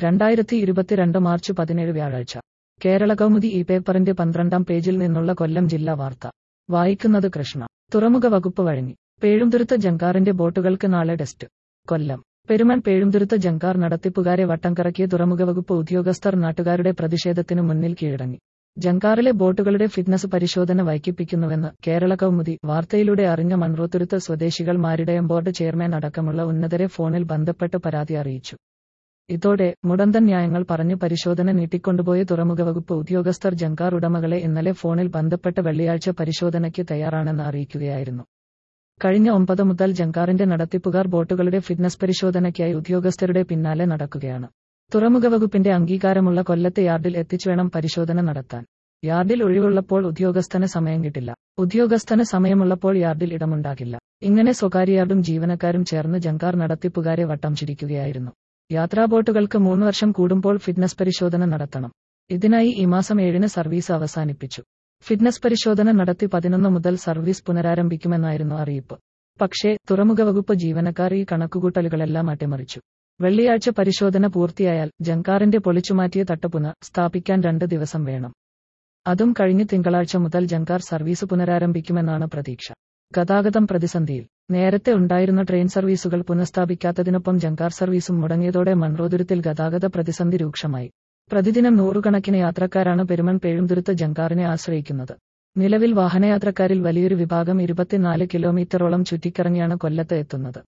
രണ്ടായിരത്തി ഇരുപത്തിരണ്ട് മാർച്ച് പതിനേഴ് വ്യാഴാഴ്ച കേരള കൗമുദി ഈ പേപ്പറിന്റെ പന്ത്രണ്ടാം പേജിൽ നിന്നുള്ള കൊല്ലം ജില്ലാ വാർത്ത വായിക്കുന്നത് കൃഷ്ണ തുറമുഖ വകുപ്പ് വഴങ്ങി പേഴുംതുരുത്ത ജങ്കാറിന്റെ ബോട്ടുകൾക്ക് നാളെ ടെസ്റ്റ് കൊല്ലം പെരുമൺ പേഴുംതുരുത്ത ജങ്കാർ നടത്തിപ്പുകാരെ വട്ടം കറക്കിയ തുറമുഖ വകുപ്പ് ഉദ്യോഗസ്ഥർ നാട്ടുകാരുടെ പ്രതിഷേധത്തിനു മുന്നിൽ കീഴടങ്ങി ജങ്കാറിലെ ബോട്ടുകളുടെ ഫിറ്റ്നസ് പരിശോധന വൈകിപ്പിക്കുന്നുവെന്ന് കേരള കൗമുദി വാർത്തയിലൂടെ അറിഞ്ഞ മൺറോത്തുരുത്ത് സ്വദേശികൾ മാരിടയം ബോർഡ് ചെയർമാൻ അടക്കമുള്ള ഉന്നതരെ ഫോണിൽ ബന്ധപ്പെട്ട് പരാതി അറിയിച്ചു ഇതോടെ മുടന്തൻ ന്യായങ്ങൾ പറഞ്ഞു പരിശോധന നീട്ടിക്കൊണ്ടുപോയ തുറമുഖ വകുപ്പ് ഉദ്യോഗസ്ഥർ ജങ്കാർ ഉടമകളെ ഇന്നലെ ഫോണിൽ ബന്ധപ്പെട്ട് വെള്ളിയാഴ്ച പരിശോധനയ്ക്ക് തയ്യാറാണെന്ന് അറിയിക്കുകയായിരുന്നു കഴിഞ്ഞ ഒമ്പത് മുതൽ ജങ്കാറിന്റെ നടത്തിപ്പുകാർ ബോട്ടുകളുടെ ഫിറ്റ്നസ് പരിശോധനയ്ക്കായി ഉദ്യോഗസ്ഥരുടെ പിന്നാലെ നടക്കുകയാണ് തുറമുഖ വകുപ്പിന്റെ അംഗീകാരമുള്ള കൊല്ലത്തെ യാർഡിൽ എത്തിച്ചു വേണം പരിശോധന നടത്താൻ യാർഡിൽ ഒഴിവുള്ളപ്പോൾ ഉദ്യോഗസ്ഥന് സമയം കിട്ടില്ല ഉദ്യോഗസ്ഥന് സമയമുള്ളപ്പോൾ യാർഡിൽ ഇടമുണ്ടാകില്ല ഇങ്ങനെ സ്വകാര്യ യാർഡും ജീവനക്കാരും ചേർന്ന് ജങ്കാർ നടത്തിപ്പുകാരെ വട്ടം ചിരിക്കുകയായിരുന്നു യാത്രാ ബോട്ടുകൾക്ക് മൂന്ന് വർഷം കൂടുമ്പോൾ ഫിറ്റ്നസ് പരിശോധന നടത്തണം ഇതിനായി ഈ മാസം ഏഴിന് സർവീസ് അവസാനിപ്പിച്ചു ഫിറ്റ്നസ് പരിശോധന നടത്തി പതിനൊന്ന് മുതൽ സർവീസ് പുനരാരംഭിക്കുമെന്നായിരുന്നു അറിയിപ്പ് പക്ഷേ തുറമുഖ വകുപ്പ് ജീവനക്കാർ ഈ കണക്കുകൂട്ടലുകളെല്ലാം അട്ടിമറിച്ചു വെള്ളിയാഴ്ച പരിശോധന പൂർത്തിയായാൽ ജങ്കാറിന്റെ പൊളിച്ചുമാറ്റിയ തട്ടപ്പുന സ്ഥാപിക്കാൻ രണ്ട് ദിവസം വേണം അതും കഴിഞ്ഞ് തിങ്കളാഴ്ച മുതൽ ജങ്കാർ സർവീസ് പുനരാരംഭിക്കുമെന്നാണ് പ്രതീക്ഷ ഗതാഗതം പ്രതിസന്ധിയിൽ നേരത്തെ ഉണ്ടായിരുന്ന ട്രെയിൻ സർവീസുകൾ പുനഃസ്ഥാപിക്കാത്തതിനൊപ്പം ജങ്കാർ സർവീസും മുടങ്ങിയതോടെ മൺറോതുരുത്തിൽ ഗതാഗത പ്രതിസന്ധി രൂക്ഷമായി പ്രതിദിനം നൂറുകണക്കിന് യാത്രക്കാരാണ് പെരുമൺ പേഴുംതുരുത്ത് ജങ്കാറിനെ ആശ്രയിക്കുന്നത് നിലവിൽ വാഹനയാത്രക്കാരിൽ വലിയൊരു വിഭാഗം ഇരുപത്തിനാല് കിലോമീറ്ററോളം ചുറ്റിക്കറങ്ങിയാണ് കൊല്ലത്ത് എത്തുന്നത്